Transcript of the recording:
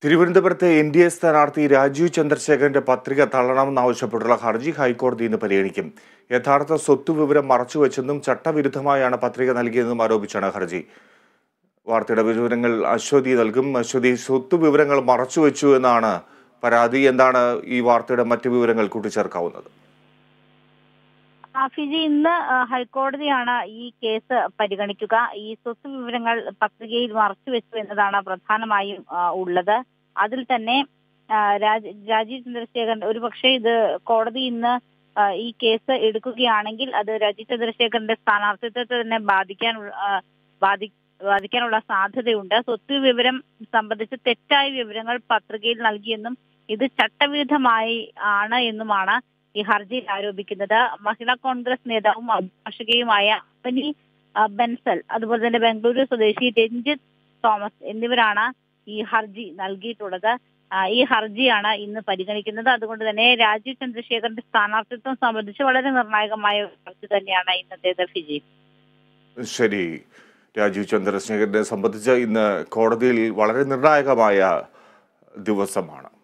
തിരുവനന്തപുരത്തെ N D A സ്ഥാനാർത്ഥി രാജീവ് ചന്ദ്രശേഖരന്റെ പത്രിക തള്ളണമെന്നാവശ്യപ്പെട്ടുള്ള ഹർജി ഹൈക്കോടതി ഇന്ന് പരിഗണിക്കും യഥാർത്ഥ സ്വത്ത് വിവരം മറച്ചുവെച്ചെന്നും ചട്ടവിരുദ്ധമായാണ് പത്രിക നൽകിയതെന്നും ആരോപിച്ചാണ് ഹർജി വാർത്തയുടെ വിവരങ്ങൾ അശ്വതി നൽകും അശ്വതി സ്വത്ത് വിവരങ്ങൾ മറച്ചുവെച്ചു എന്നാണ് പരാതി എന്താണ് ഈ വാർത്തയുടെ മറ്റു വിവരങ്ങൾ കൂട്ടിച്ചേർക്കാവുന്നത് ഫിജി ഇന്ന് ആ, ഹൈക്കോടതിയാണ് ഈ കേസ് പരിഗണിക്കുക ഈ സ്വത്ത് വിവരങ്ങൾ പത്രികയിൽ മറച്ചുവെച്ചു എന്നതാണ് പ്രധാനമായും ആ, ഉള്ളത് അതിൽ തന്നെ ആ, രാജ- രാജീവ് ചന്ദ്രശേഖരൻ ഒരു പക്ഷേ ഇത് കോടതി ഇന്ന് ആ, ഈ കേസ് എടുക്കുകയാണെങ്കിൽ അത് രാജീവ് ചന്ദ്രശേഖരന്റെ സ്ഥാനാർത്ഥിത്വത്തെ തന്നെ ബാധിക്കാൻ ആ, ബാധി ബാധിക്കാനുള്ള സാധ്യതയുണ്ട് സ്വത്ത് വിവരം സംബന്ധിച്ച് തെറ്റായ വിവരങ്ങൾ പത്രികയിൽ നൽകിയെന്നും ഇത് ചട്ടവിരുദ്ധമായി ആണ് എന്നുമാണ് ഈ ഹർജിയിൽ ആരോപിക്കുന്നത് മഹിളാ കോൺഗ്രസ് നേതാവും അഭിഭാഷകയുമായ അപ്പനി ആ, ബെൻസൽ അതുപോലെ തന്നെ ബംഗളൂരു സ്വദേശി രഞ്ജിത്ത് തോമസ് എന്നിവരാണ് ഈ ഹർജി നൽകിയിട്ടുള്ളത് ആ, ഈ ഹർജിയാണ് ഇന്ന് പരിഗണിക്കുന്നത് അതുകൊണ്ട് തന്നെ രാജീവ് ചന്ദ്രശേഖരന്റെ സ്ഥാനാർത്ഥിത്വം സംബന്ധിച്ച് വളരെ നിർണായകമായ ഒരു ഹർജി തന്നെയാണ് ഇന്നത്തേത് ഫിജി ശരി രാജീവ് ചന്ദ്രശേഖരനെ സംബന്ധിച്ച് ഇന്ന് കോടതിയിൽ വളരെ നിർണായകമായ ദിവസമാണ്